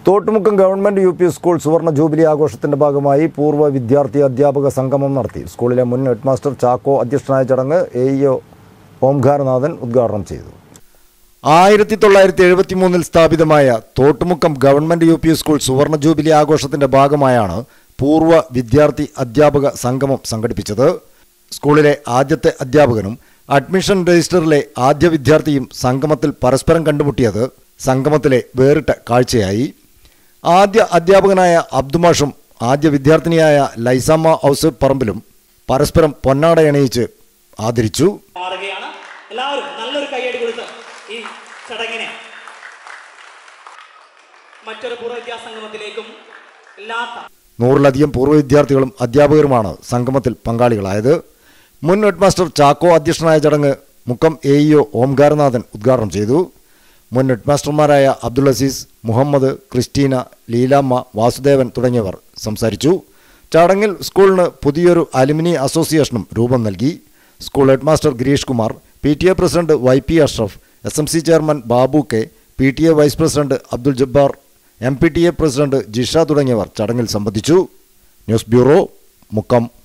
Thottumukkam government U P school സുവർണ jubilee ആഘോഷത്തിന്റെ ഭാഗമായി പൂർവ്വ വിദ്യാർത്ഥി അധ്യാപക സംഗമം നടത്തി സ്കൂളിലെ മുൻ ഹെഡ്മാസ്റ്റർ ചാക്കോ അധ്യക്ഷനായ ചടങ്ങ് എ ഇ ഒ ഓംകാരനാഥൻ ഉദ്ഘാടനം ചെയ്തു ആയിരത്തി തൊള്ളായിരത്തി എഴുപത്തി മൂന്നിൽ സ്ഥാപിതമായ Thottumukkam government U P school സുവർണ ജൂബിലി ആഘോഷത്തിന്റെ ഭാഗമായാണ് പൂർവ്വ വിദ്യാർത്ഥി അധ്യാപക സംഗമം സംഘടിപ്പിച്ചത് സ്കൂളിലെ ആദ്യത്തെ അധ്യാപകനും അഡ്മിഷൻ രജിസ്റ്ററിലെ ആദ്യ വിദ്യാർത്ഥിയും സംഗമത്തിൽ പരസ്പരം കണ്ടുമുട്ടിയത് സംഗമത്തിലെ വേറിട്ട കാഴ്ചയായി ആദ്യ അധ്യാപകനായ അബ്ദുമാഷും ആദ്യ വിദ്യാർത്ഥിനിയായ ലൈസാമ്മ ഔസഫ് പറമ്പിലും പരസ്പരം പൊന്നാടയണിയിച്ച് ആദരിച്ചു മാറുകയാണ് എല്ലാവരും നല്ലൊരു കൈയടി കൊടുത്ത് ഈ ചടങ്ങിനെ മറ്റൊരു പൂർവ്വ വിദ്യാസംഗമത്തിലേക്കും എല്ലാത്ത നൂറിലധികം പൂർവ്വ വിദ്യാർത്ഥികളും അധ്യാപകരുമാണ് സംഗമത്തിൽ പങ്കാളികളായത് മുൻ ഹെഡ്മാസ്റ്റർ ചാക്കോ അധ്യക്ഷനായ ചടങ്ങ് Mukkam A E O Omkaranathan ഉദ്ഘാടനം ചെയ്തു മുൻ ഹെഡ്മാസ്റ്റർമാരായ അബ്ദുൾ അസീസ് മുഹമ്മദ് ക്രിസ്റ്റീന ലീലാമ്മ വാസുദേവൻ തുടങ്ങിയവർ സംസാരിച്ചു ചടങ്ങിൽ സ്കൂളിന് പുതിയൊരു അലുമിനി അസോസിയേഷനും രൂപം നൽകി school headmaster Girish Kumar P T A president Y P Ashraf S M C chairman Babu K P T A vice president Abdul Jabbar M P T A president Jisha തുടങ്ങിയവർ ചടങ്ങിൽ സംബന്ധിച്ചു ന്യൂസ് ബ്യൂറോ മുക്കം